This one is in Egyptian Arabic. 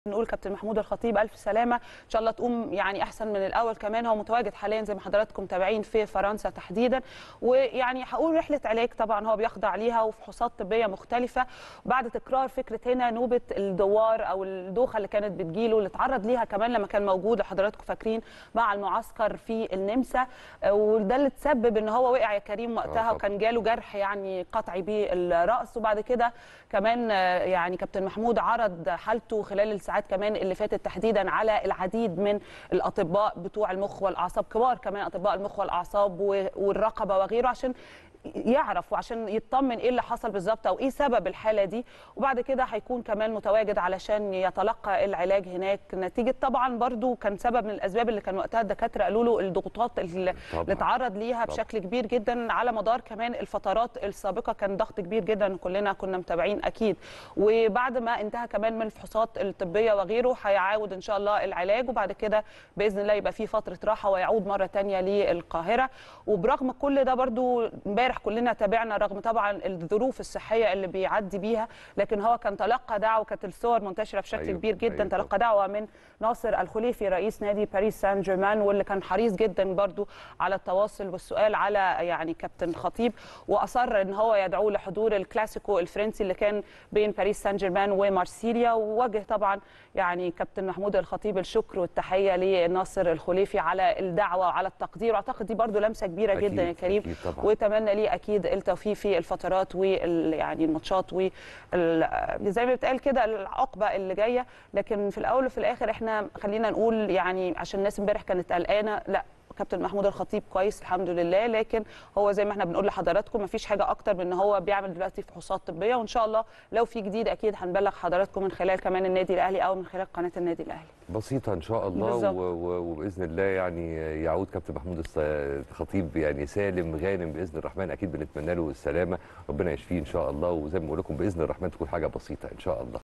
نقول كابتن محمود الخطيب الف سلامه ان شاء الله تقوم يعني احسن من الاول كمان هو متواجد حاليا زي ما حضراتكم متابعين في فرنسا تحديدا ويعني هقول رحله علاج طبعا هو بيخضع ليها وفحوصات طبيه مختلفه بعد تكرار فكره هنا نوبه الدوار او الدوخه اللي كانت بتجيله اللي اتعرض ليها كمان لما كان موجود لو حضراتكم فاكرين مع المعسكر في النمسا وده اللي تسبب ان هو وقع يا كريم وقتها وكان جاله جرح يعني قطعي بالراس وبعد كده كمان يعني كابتن محمود عرض حالته خلال الساعات كمان اللي فاتت تحديدا على العديد من الاطباء بتوع المخ والاعصاب كبار كمان اطباء المخ والاعصاب والرقبه وغيره عشان يعرف وعشان يطمن ايه اللي حصل بالظبط او ايه سبب الحاله دي وبعد كده هيكون كمان متواجد علشان يتلقى العلاج هناك نتيجه طبعا برضو كان سبب من الاسباب اللي كان وقتها الدكاتره قالوا له الضغوطات اللي اتعرض ليها طبعا. بشكل كبير جدا على مدار كمان الفترات السابقه كان ضغط كبير جدا كلنا كنا متابعين اكيد وبعد ما انتهى كمان من الفحوصات الطبيه وغيره هيعاود ان شاء الله العلاج وبعد كده باذن الله يبقى في فتره راحه ويعود مره ثانيه للقاهره وبرغم كل ده برضو امبارح كلنا تابعنا رغم طبعا الظروف الصحيه اللي بيعدي بيها لكن هو كان تلقى دعوه كانت الصور منتشره بشكل أيوه. كبير جدا أيوه. تلقى دعوه من ناصر الخليفي رئيس نادي باريس سان جيرمان واللي كان حريص جدا برضو على التواصل والسؤال على يعني كابتن خطيب واصر ان هو يدعوه لحضور الكلاسيكو الفرنسي اللي كان بين باريس سان جيرمان ومارسيليا ووجه طبعا يعني كابتن محمود الخطيب الشكر والتحيه لناصر الخليفي على الدعوه وعلى التقدير واعتقد دي برضو لمسه كبيره أكيد جدا يا كريم واتمنى ليه اكيد التوفيق في الفترات وال يعني الماتشات و زي ما بتقال كده العقبه اللي جايه لكن في الاول وفي الاخر احنا خلينا نقول يعني عشان الناس امبارح كانت قلقانه لا كابتن محمود الخطيب كويس الحمد لله لكن هو زي ما احنا بنقول لحضراتكم مفيش حاجه اكتر من ان هو بيعمل دلوقتي فحوصات طبيه وان شاء الله لو في جديد اكيد هنبلغ حضراتكم من خلال كمان النادي الاهلي او من خلال قناه النادي الاهلي بسيطه ان شاء الله وباذن الله يعني يعود كابتن محمود الخطيب يعني سالم غانم باذن الرحمن اكيد بنتمنى له السلامه ربنا يشفيه ان شاء الله وزي ما بقول لكم باذن الرحمن تكون حاجه بسيطه ان شاء الله